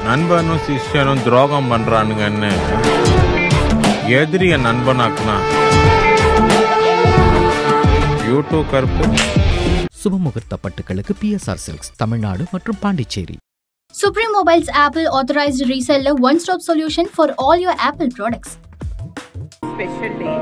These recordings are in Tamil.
நண்பனும் சிஷ்யனும் துரோகம் பண்றானுங்கன்னு எதிரிய நண்பனாக்குனா யூடியூப் கருப்பு சுபமுகூர்த்த பட்டுகளுக்கு பிஎஸ்ஆர் சில்க்ஸ் தமிழ்நாடு மற்றும் Pondicherry Supreme Mobile's Apple authorized reseller one stop solution for all your Apple products. special day.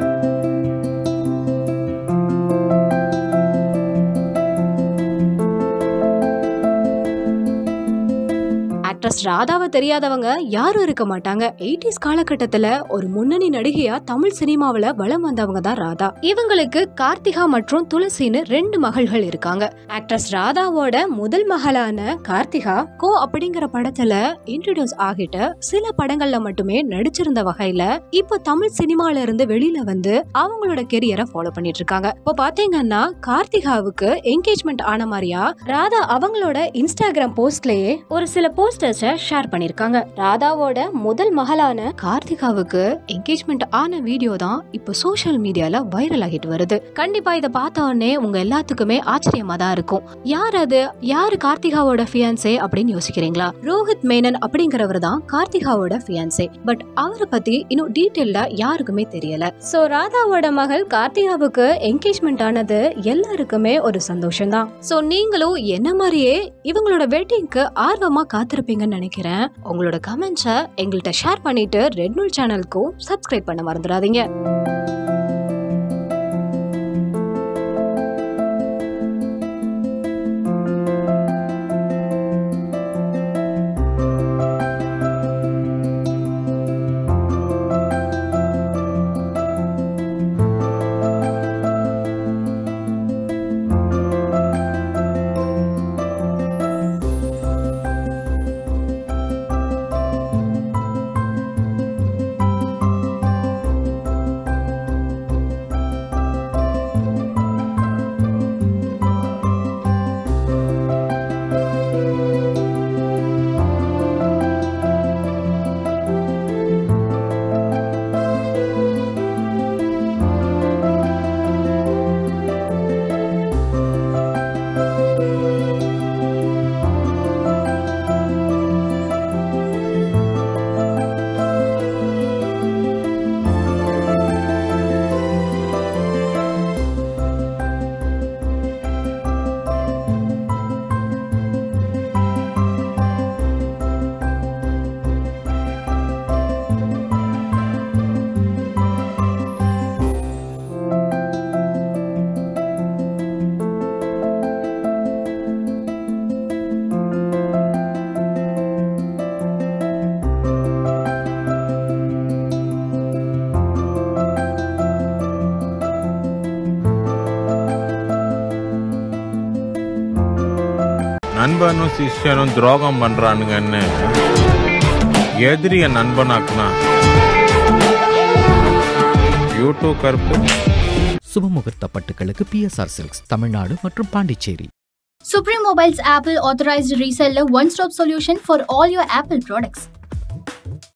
Actress ராதாவை தெரியாதவங்க யாரும் இருக்க மாட்டாங்க எயிட்டிஸ் காலகட்டத்துல ஒரு முன்னணி நடிகையா தமிழ் சினிமாவுல வலம் வந்தவங்க தான் ராதா இவங்களுக்கு கார்த்திகா மற்றும் துளசின்னு ரெண்டு மகள்கள் இருக்காங்க ஆக்ட்ரஸ் ராதாவோட முதல் மகளான கார்த்திகா கோ அப்படிங்கிற படத்துல இன்ட்ரடியூஸ் ஆகிட்ட சில படங்கள்ல மட்டுமே நடிச்சிருந்த வகையில இப்போ தமிழ் சினிமால இருந்து வெளியில வந்து அவங்களோட கெரியரை ஃபாலோ பண்ணிட்டு இருக்காங்க இப்போ பாத்தீங்கன்னா கார்த்திகாவுக்கு என்கேஜ்மெண்ட் ஆன மாதிரியா ராதா அவங்களோட இன்ஸ்டாகிராம் போஸ்ட்லயே ஒரு சில போஸ்டர்ஸ ஷேர் பண்ணிருக்காங்க ராதாவோட முதல் மகளான கார்த்திகாவுக்கு என்கேஜ்மெண்ட் ஆன வீடியோ தான் இப்போ சோஷியல் மீடியால வைரல் ஆகிட்டு வருது கண்டிப்பா இதை பார்த்த உடனே உங்க எல்லாத்துக்குமே ஆச்சரியமா தான் இருக்கும் யார் அது யாரு கார்த்திகாவோட ஃபியான்சே அப்படின்னு யோசிக்கிறீங்களா ரோஹித் மேனன் அப்படிங்கிறவர் தான் கார்த்திகாவோட ஃபியான்சே பட் அவரை பத்தி இன்னும் டீட்டெயில்டா யாருக்குமே தெரியல சோ ராதாவோட மகள் கார்த்திகாவுக்கு என்கேஜ்மெண்ட் ஆனது எல்லாருக்குமே ஒரு சந்தோஷம் தான் சோ நீங்களும் என்ன மாதிரியே இவங்களோட வெட்டிங்க்கு ஆர்வமா காத்திருப்பீங்கன்னு நினைக்கிறேன் உங்களோட கமெண்ட்ஸை எங்கள்கிட்ட ஷேர் பண்ணிட்டு ரெட் நூல் சேனலுக்கும் சப்ஸ்கிரைப் பண்ண மறந்துடாதீங்க நண்பனும் சிஷ்யனும் துரோகம் பண்றானுங்கன்னு எதிரிய நண்பனாக்குனா யூடியூப் கருப்பு சுபமுகூர்த்த பட்டுகளுக்கு பிஎஸ்ஆர் சில்க்ஸ் தமிழ்நாடு மற்றும் Pondicherry Supreme Mobile's Apple authorized reseller one stop solution for all your Apple products.